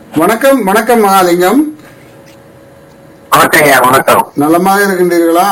வணக்கம் வணக்கம் மகாலிங்கம் வணக்கம் ஐயா வணக்கம் நலமாக இருக்கின்றீர்களா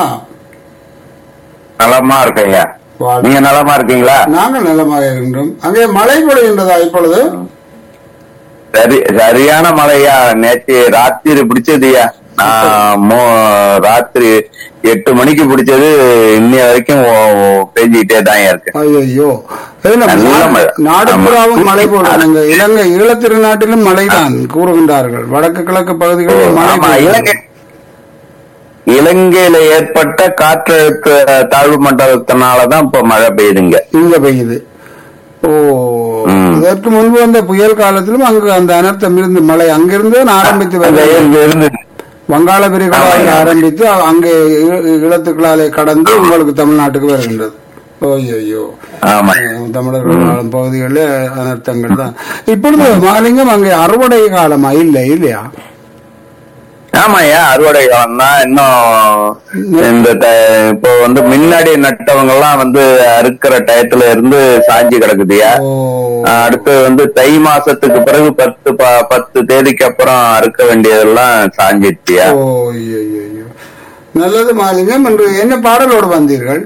நலமா இருக்கேன் ஐயா வாழ்க. நீங்க நலமா இருக்கீங்களா நாங்கள் நலமாக இருக்கின்றோம் அங்கே மழை பொழிகின்றதா இப்பொழுது சரி சரியான மழையா நேற்று ராத்திரி பிடிச்சதுயா நான் மோ- ராத்திரி எட்டு மணிக்கு பிடிச்சது இன்னைய வரைக்கும் ஓ- ஓ- பெஞ்சிக்கிட்டே தான் இருக்கு ஐயோ நல்ல மழை. நாடு ஆமா. பூராவும் மழை போடுறாங்க இலங்கை ஈழத்திருநாட்டிலும் மழைதான் கூறுகின்றார்கள் வடக்கு கிழக்கு பகுதிகளில் மழை ஆமா இலங்கை பெய்கிறது. இலங்கையில ஏற்பட்ட காற்றழுத்த தாழ்வு மண்டலத்தினாலதான் இப்ப மழை பெய்யுதுங்க இங்க பெய்யுது ஓ ம். இதற்கு முன்பு வந்த புயல் காலத்திலும் அங்கு அந்த அனர்த்தம் இருந்து மழை அங்கிருந்து தான் ஆரம்பித்து அந்த வருகிறது இங்க இருந்து வங்காள விரிகுடாவில் ஆமாய்யா. ஆரம்பித்து அங்கே இ- இழத்துக்களாலே கடந்து உங்களுக்கு தமிழ்நாட்டுக்கு வருகின்றது ஓய்யோ ஆமா தமிழர்கள் வாழும் பகுதிகளில் அனர்த்தங்கள் தான் இப்பொழுது மாலிங்கம் அங்கே அறுவடை காலமா இல்லை இல்லையா ஆமாய்யா அறுவடை காலம் தான் இன்னும் இந்த ட- இப்போ வந்து முன்னாடி நட்டவங்க எல்லாம் வந்து அறுக்கிற டயத்துல இருந்து சாஞ்சி கிடக்குதுயா ஓ அடுத்து வந்து தை மாசத்துக்கு பிறகு பத்து ப- பத்து தேதிக்கு அப்புறம் அறுக்க வேண்டியதெல்லாம் சாஞ்சிருச்சியா ஓ ஐயோ ஐயோ. நல்லது மாலிங்கம் என்று என்ன பாடலோடு வந்தீர்கள்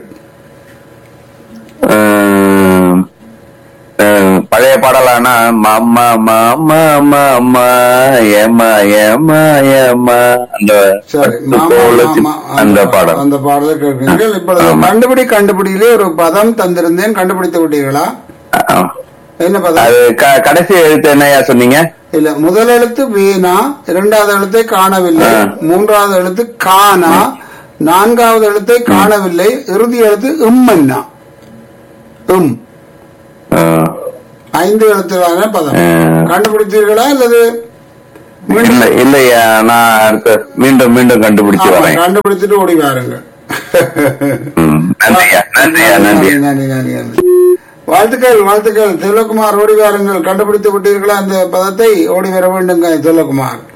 உம், உம், பழைய பாடலான மாமா மாமா மாமா ஏமா ஏமா ஏமா அந்த சரி பத்து மாமா, கோலத்தில் மாமா, அந்த பாடல் அந்த பாடலை கேட்கிறீர்கள் இப்பொழுது ஆமா. கண்டுபிடி கண்டுபிடியிலே ஒரு பதம் தந்திருந்தேன் கண்டுபிடித்து விட்டீர்களா ஆ. என்ன பதம் அது க- கடைசி எழுத்து என்னையா சொன்னீங்க இல்ல முதல் எழுத்து வீணா இரண்டாவது எழுத்தை காணவில்லை ஆ. மூன்றாவது எழுத்து காணா நான்காவது எழுத்தை காணவில்லை இறுதி எழுத்து இம்மன்னா இம் ஆ. ஐந்து எழுத்துவான பதம் ஆ. கண்டுபிடித்தீர்களா அல்லது மீண்டும் இல்ல இல்லையா நான் அடுத்த மீண்டும் மீண்டும் கண்டுபிடிச்சு ஆமா, வரேன் கண்டுபிடித்துட்டு ஓடி வாருங்கள் ம். நன்றியா நன்றியா நன்றி நன்றி நன்றி நன்றி வாழ்த்துக்கள் வாழ்த்துக்கள் செல்வகுமார் ஓடி வாருங்கள் கண்டுபிடித்து விட்டீர்களா அந்த பதத்தை ஓடி வர வேண்டுங்க செல்வகுமார்